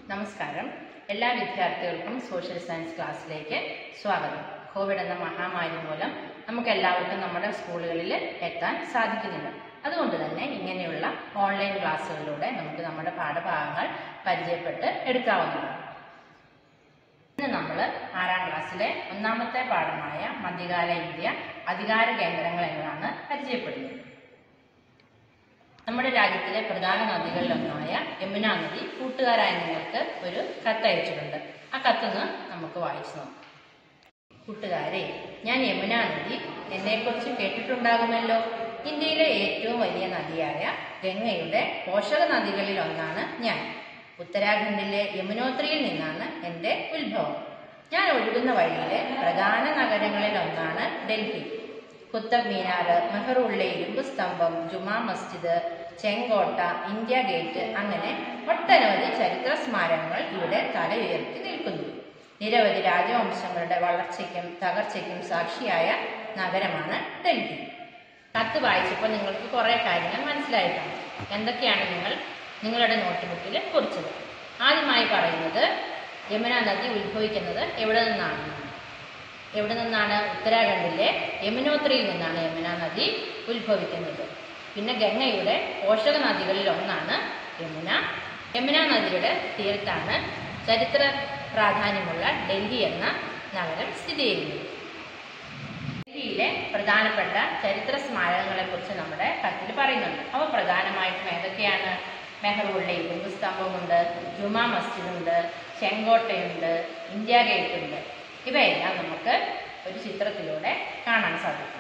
നമസ്കാരം എല്ലാ വിദ്യാർത്ഥികൾക്കും സോഷ്യൽ സയൻസ് ക്ലാസ്സിലേക്ക് സ്വാഗതം കോവിഡ് എന്ന മഹാമാരി മൂലം നമുക്ക് എല്ലാവർക്കും നമ്മുടെ സ്കൂളുകളിൽ എത്താൻ സാധിക്കുന്നില്ല അതുകൊണ്ട് തന്നെ ഇങ്ങനെയുള്ള ഓൺലൈൻ ക്ലാസ്സുകളിലൂടെ നമുക്ക് നമ്മുടെ പാഠഭാഗങ്ങൾ പരിചയപ്പെട്ട് എടുക്കാവുന്നതാണ് ഇന്ന് നമ്മൾ ആറാം ക്ലാസ്സിലെ ഒന്നാമത്തെ പാഠമായ മധ്യകാല ഇന്ത്യ അധികാര കേന്ദ്രങ്ങൾ എന്നതാണ് പരിചയപ്പെടുന്നത് നമ്മുടെ രാജ്യത്തിലെ പ്രധാന നദികളിലൊന്നായ യമുന നദി കൂട്ടുകാരായ നിങ്ങൾക്ക് ഒരു കത്തയച്ചിട്ടുണ്ട് ആ കത്തൊന്ന് നമുക്ക് വായിച്ചു നോക്കാം കൂട്ടുകാരെ ഞാൻ യമുന നദി എന്നെക്കുറിച്ച് കേട്ടിട്ടുണ്ടാകുമല്ലോ ഇന്ത്യയിലെ ഏറ്റവും വലിയ നദിയായ ഗംഗയുടെ പോഷക നദികളിൽ ഒന്നാണ് ഞാൻ ഉത്തരാഖണ്ഡിലെ യമുനോത്രിയിൽ നിന്നാണ് എൻ്റെ ഉത്ഭവം ഞാൻ ഒഴുകുന്ന വഴിയിലെ പ്രധാന നഗരങ്ങളിൽ ഒന്നാണ് ഡൽഹി കുത്തബ് മീനാർ മെഹറുള്ള ഇരുമ്പ് സ്തംഭം ജുമാ മസ്ജിദ് ചെങ്കോട്ട ഇന്ത്യ ഗേറ്റ് അങ്ങനെ ഒട്ടനവധി ചരിത്ര സ്മാരകങ്ങൾ ഇവിടെ തല ഉയർത്തി നിൽക്കുന്നു നിരവധി രാജവംശങ്ങളുടെ വളർച്ചയ്ക്കും തകർച്ചയ്ക്കും സാക്ഷിയായ നഗരമാണ് ഡൽഹി കത്ത് വായിച്ചപ്പോൾ നിങ്ങൾക്ക് കുറേ കാര്യങ്ങൾ മനസ്സിലായിട്ടാണ് എന്തൊക്കെയാണ് നിങ്ങൾ നിങ്ങളുടെ നോട്ട്ബുക്കിൽ കുറിച്ചത് ആദ്യമായി പറയുന്നത് യമുന നദി ഉത്ഭവിക്കുന്നത് എവിടെ നിന്നാണ് എവിടെ നിന്നാണ് ഉത്തരാഖണ്ഡിലെ യമുനോത്രിയിൽ നിന്നാണ് യമുന നദി ഉത്ഭവിക്കുന്നത് പിന്നെ ഗംഗയുടെ പോഷക നദികളിൽ ഒന്നാണ് യമുന യമുന നദിയുടെ തീരത്താണ് ചരിത്ര പ്രാധാന്യമുള്ള ഡൽഹി എന്ന നഗരം സ്ഥിതി ചെയ്യുന്നത് ഡൽഹിയിലെ പ്രധാനപ്പെട്ട ചരിത്ര സ്മാരകങ്ങളെ കുറിച്ച് നമ്മുടെ കത്തിൽ പറയുന്നുണ്ട് അവ പ്രധാനമായിട്ടും ഏതൊക്കെയാണ് മെഹറുള്ള ഇരുമ്പ് സ്തംഭമുണ്ട് ജുമാ മസ്ജിദുണ്ട് ചെങ്കോട്ടയുണ്ട് ഇന്ത്യ ഗേറ്റ് ഉണ്ട് ഇവയെല്ലാം നമുക്ക് ഒരു ചിത്രത്തിലൂടെ കാണാൻ സാധിക്കും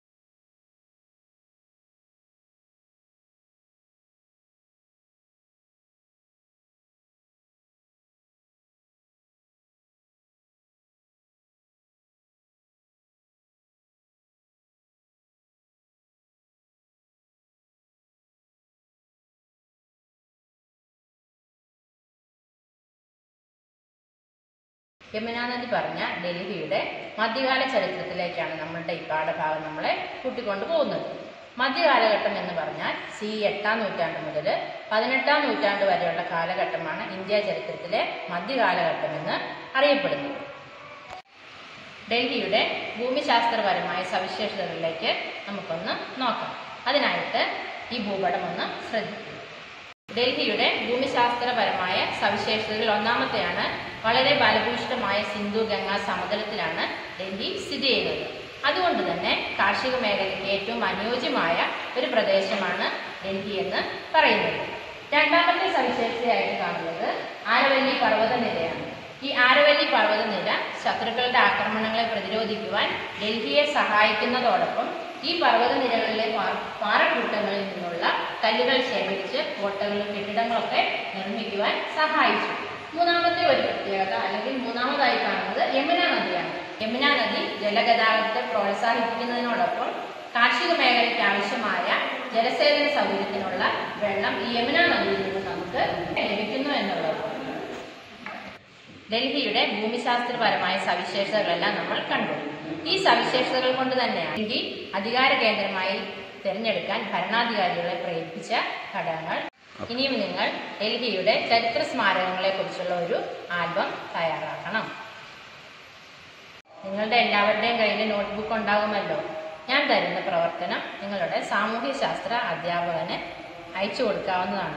യമുനാ നദി പറഞ്ഞ ഡൽഹിയുടെ മധ്യകാല ചരിത്രത്തിലേക്കാണ് നമ്മളുടെ ഈ പാഠഭാഗം നമ്മളെ കൂട്ടിക്കൊണ്ടു പോകുന്നത് മധ്യകാലഘട്ടം എന്ന് പറഞ്ഞാൽ സി എട്ടാം നൂറ്റാണ്ട് മുതൽ പതിനെട്ടാം നൂറ്റാണ്ട് വരെയുള്ള കാലഘട്ടമാണ് ഇന്ത്യ ചരിത്രത്തിലെ മധ്യകാലഘട്ടം എന്ന് അറിയപ്പെടുന്നത് ഡൽഹിയുടെ ഭൂമിശാസ്ത്രപരമായ സവിശേഷതകളിലേക്ക് നമുക്കൊന്ന് നോക്കാം അതിനായിട്ട് ഈ ഭൂപടം ഒന്ന് ശ്രദ്ധിക്കുക ഡൽഹിയുടെ ഭൂമിശാസ്ത്രപരമായ സവിശേഷതകളിൽ ഒന്നാമത്തെയാണ് വളരെ ഫലഭൂയിഷ്ടമായ സിന്ധു ഗംഗ സമതലത്തിലാണ് ഡൽഹി സ്ഥിതി ചെയ്യുന്നത് അതുകൊണ്ട് തന്നെ കാർഷിക മേഖലയ്ക്ക് ഏറ്റവും അനുയോജ്യമായ ഒരു പ്രദേശമാണ് ഡൽഹി എന്ന് പറയുന്നത് രണ്ടാമത്തെ സവിശേഷതയായിട്ട് കാണുന്നത് ആരവല്ലി പർവ്വതനിരയാണ് ഈ ആരവല്ലി പർവ്വതനിര ശത്രുക്കളുടെ ആക്രമണങ്ങളെ പ്രതിരോധിക്കുവാൻ ഡൽഹിയെ സഹായിക്കുന്നതോടൊപ്പം ഈ പർവ്വതനിരകളിലെ പാ- പാറക്കൂട്ടങ്ങളിൽ നിന്നുള്ള കല്ലുകൾ ശേഖരിച്ച് കോട്ടകളും കെട്ടിടങ്ങളൊക്കെ നിർമ്മിക്കുവാൻ സഹായിച്ചു മൂന്നാമത്തെ ഒരു പ്രത്യേകത അല്ലെങ്കിൽ മൂന്നാമതായി കാണുന്നത് യമുന നദിയാണ് യമുന നദി ജലഗതാഗതത്തെ പ്രോത്സാഹിപ്പിക്കുന്നതിനോടൊപ്പം കാർഷിക മേഖലയ്ക്ക് ആവശ്യമായ ജലസേചന സൗകര്യത്തിനുള്ള വെള്ളം ഈ യമുന നദിയിൽ നിന്ന് നമുക്ക് ലഭിക്കുന്നു എന്നുള്ളത് ഡൽഹിയുടെ ഭൂമിശാസ്ത്രപരമായ സവിശേഷതകളെല്ലാം നമ്മൾ കണ്ടു ഈ സവിശേഷതകൾ കൊണ്ട് തന്നെയാണ് ഡൽഹി അധികാര കേന്ദ്രമായി തിരഞ്ഞെടുക്കാൻ ഭരണാധികാരികളെ പ്രേരിപ്പിച്ച ഘടകങ്ങൾ ഇനിയും നിങ്ങൾ ഡൽഹിയുടെ ചരിത്ര സ്മാരകങ്ങളെ കുറിച്ചുള്ള ഒരു ആൽബം തയ്യാറാക്കണം നിങ്ങളുടെ എല്ലാവരുടെയും കയ്യിൽ നോട്ട്ബുക്ക് ഉണ്ടാകുമല്ലോ ഞാൻ തരുന്ന പ്രവർത്തനം നിങ്ങളുടെ സാമൂഹ്യശാസ്ത്ര അധ്യാപകന് അയച്ചു കൊടുക്കാവുന്നതാണ്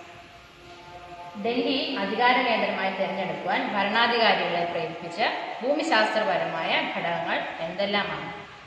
ഡൽഹി അധികാര കേന്ദ്രമായി തിരഞ്ഞെടുക്കുവാൻ ഭരണാധികാരികളെ പ്രേരിപ്പിച്ച ഭൂമിശാസ്ത്രപരമായ ഘടകങ്ങൾ എന്തെല്ലാമാണ്